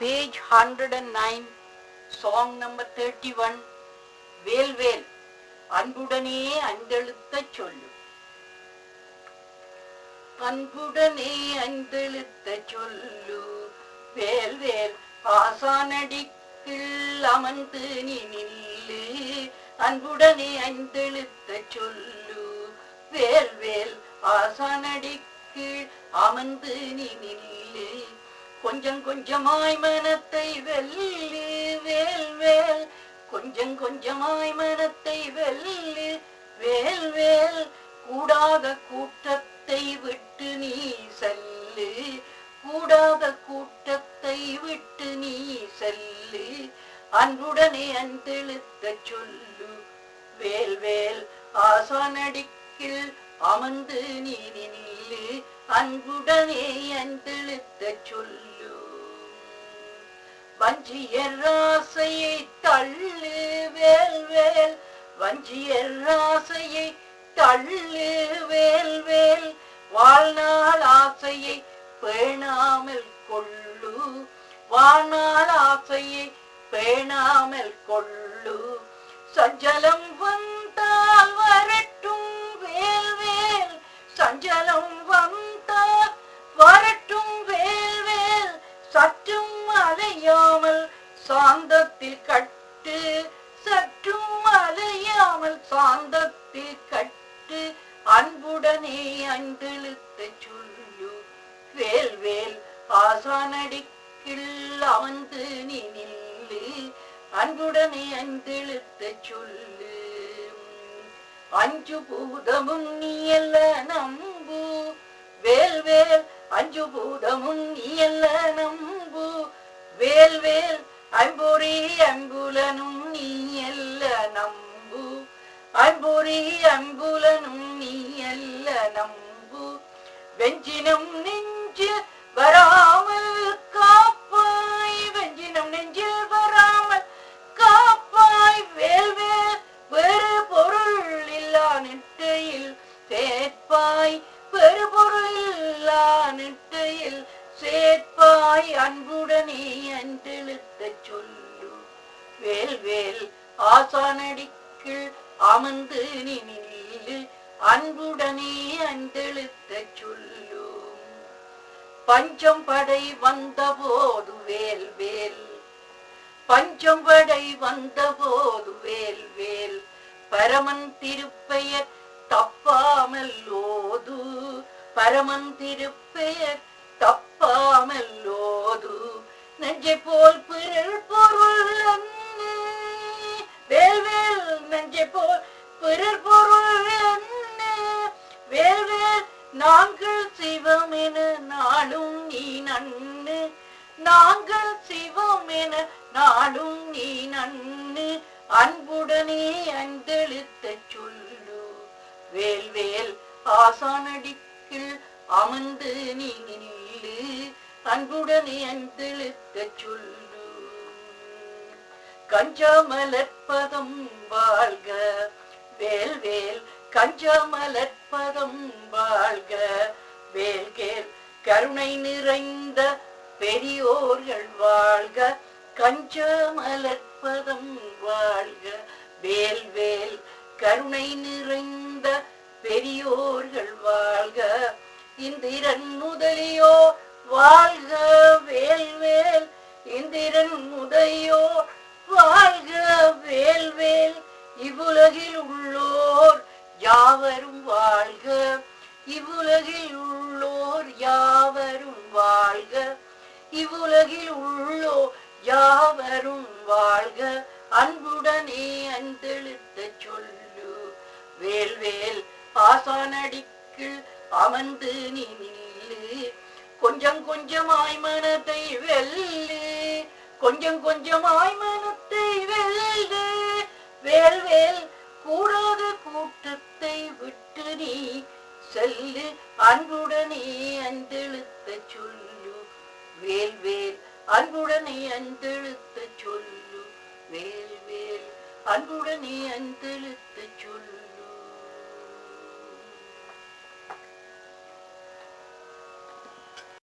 page 109, song number 31, வேல் வேல் அன்புடனே அந்தெழுத்தச் சொல்லு அன்புடனே அந்தெழுத்தச் சொல்லு வேல் வேல் ஆசானடிக்கில் அமர்ந்து நீ நில்லு அன்புடனே அந்தெழுத்தச் சொல்லு வேல் வேல் ஆசானடிக்கீழ் அமர்ந்து நீ நில்லு கொஞ்சம் கொஞ்சமாய் மனத்தை வெல்லு வேல் வேல் கொஞ்சம் கொஞ்சமாய் மனத்தை வெல்லு வேல் வேல் கூடாத கூட்டத்தை விட்டு நீ செல்லு கூடாத கூட்டத்தை விட்டு நீ செல்லு அன்புடனே அந்தெழுத்த சொல்லு வேல் வேல் ஆசானடிக்கில் அமர்ந்து நீ நில்லு அன்புடனே அந்தெழுத்த சொல்லு வஞ்சியர் ராசையை தள்ளு வேல் வேல் வஞ்சியர் ராசையை தள்ளு வேல் வேல் வாழ்நாள் ஆசையை பேணாமல் கொள்ளு வாழ்நாள் ஆசையை பேணாமல் கொள்ளு சஞ்சலம் வந்தால் வரட்டும் வேல் வேல் சஞ்சலம் வந்தால் வரட்டும் வேல் வேல் சற்றும் அலையாமல் சாந்தத்தில் கட்டு சற்றும் அலையாமல் சாந்தத்தில் கட்டு அன்புடனே அந்தெழுத்த சொல்லு வேல் வேல் ஆசானடிக்கில் அமர்ந்து நீ நில்லு அன்புடனே அந்தெழுத்த சொல்லு அஞ்சு பூதமும் நீ அல்ல நம்பு வேல் வேல் அஞ்சு பூதமும் நீ அல்ல நம்பு வேல் வேல் ஐம்பொறி அம்புலனும் நீ அல்ல நம்பு ஐம்பொறி அம்புலனும் நீ அல்ல நம்பு வெஞ்சினம் நெஞ்சில் வராமல் காப்பாய் வெஞ்சினம் நெஞ்சில் வராமல் காப்பாய் வேல் வேல் வேறு பொருள் இல்லா நெட்டையில் சேர்ப்பாய் வேறு பொருள் இல்லா நெட்டையில் சேர்ப்பாய் அன்புடனே அன்றெழுத்த சொல்லு வேல் வேல் ஆசானடிக்கில் அமர்ந்து நீ நில்லு அன்புடனே அன்றெழுத்த சொல்லு பஞ்சம் படை வந்தபோது வேல் வேல் பஞ்சம் படை வந்தபோது வேல் வேல் பரமன் திருப்பெயர் தப்பாமல் ஓது பரமன் திருப்பெயர் தப்பாமல் ஓது நெஞ்சை போல் பிறர் பொருள் என்ன வேல் வேல் நெஞ்சை போல் பிறர் பொருள் என்ன வேல் வேல் நாங்கள் சிவம் என நாளும் நீ நன்னு நாங்கள் சிவம் என நாளும் நீ நன்னு அன்புடனே அந்தெழுத்த சொல்லு வேல் வேல் ஆசானடிக்கில் அமர்ந்து நீ நில்லு அன்புடனே அந்தெழுத்த சொல்லு கஞ்சமலற்பதம் வாழ்க வேல் வேல் கஞ்சமலற்பதம் வாழ்க வேல்கேல் கருணை நிறைந்த பெரியோர்கள் வாழ்க கஞ்சமலற்பதம் வாழ்க வேல் வேல் கருணை நிறைந்த பெரியோர்கள் வாழ்க இந்திரன் முதலியோ வாழ்க வேல் வேல் இந்திரன் முதையோ வாழ்க வேல் வேல் இவ்வுலகில் உள்ளோர் யாவரும் வாழ்க இவ்வுலகில் உள்ளோர் யாவரும் வாழ்க இவ்வுலகில் உள்ளோ யாவரும் வாழ்க அன்புடனே அந்தெழுத்த சொல்லு வேல் வேல் ஆசானடிக்கில் அமர்ந்து நீ நில்லு கொஞ்சம் கொஞ்சமாய் மனத்தை வெல்லு கொஞ்சம் கொஞ்சமாய் மனத்தை வெல்லு வேல் வேல் கூடாத கூட்டத்தை விட்டு நீ செல்லு அன்புடனே அந்தெழுத்த சொல்லு வேல் வேல் அன்புடனே அந்தெழுத்த சொல்லு வேல் வேல் அன்புடனே அந்தெழுத்த சொல்லு